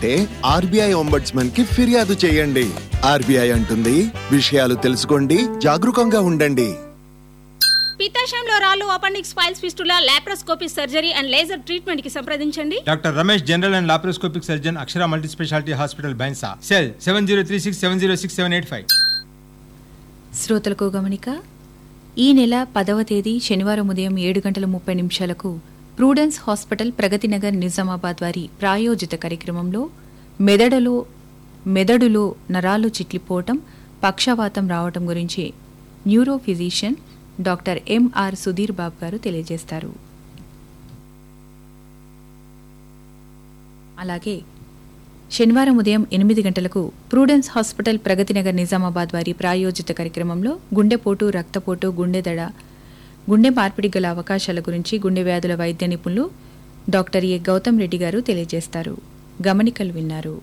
ఉంటే RBI ombudsman కి ఫిర్యాదు చేయండి ఆర్బీఐ అంటుంది విషయాలు తెలుసుకోండి జాగరూకంగా ఉండండి పిత్తాశయంలో రాళ్ళు appendix piles fistula laparoscopy surgery and laser treatment కి సంప్రదించండి doctor Ramesh general and laparoscopic surgeon Akshara multi speciality hospital Bhainsa cell seven zero three six seven zero six seven eight five శ్రోతలకు గమనిక ఈ నెల పదవ తేదీ శనివారం ఉదయం ఏడు గంటల ముప్పై నిమిషాలకు ప్రూడెన్స్ హాస్పిటల్ ప్రగతినగర్ నిజామాబాద్ వారి ప్రాయోజిత కార్యక్రమంలో మెదడులో మెదడులో నరాలు చిట్లిపోవటం పక్షవాతం రావటం గురించి neuro physician doctor MR Sudhir Babu garu తెలియజేస్తారు అలాగే శనివారం ఉదయం ఎనిమిది గంటలకు ప్రూడెన్స్ హాస్పిటల్ ప్రగతినగర్ నిజామాబాద్ వారి ప్రాయోజిత కార్యక్రమంలో గుండెపోటు రక్తపోటు గుండెదడ గుండె మార్పిడి గల అవకాశాల గురించి గుండె వ్యాధుల వైద్య నిపుణులు డాక్టర్ ఏ గౌతమ్ రెడ్డి గారు తెలియజేస్తారు గమనికలు విన్నారు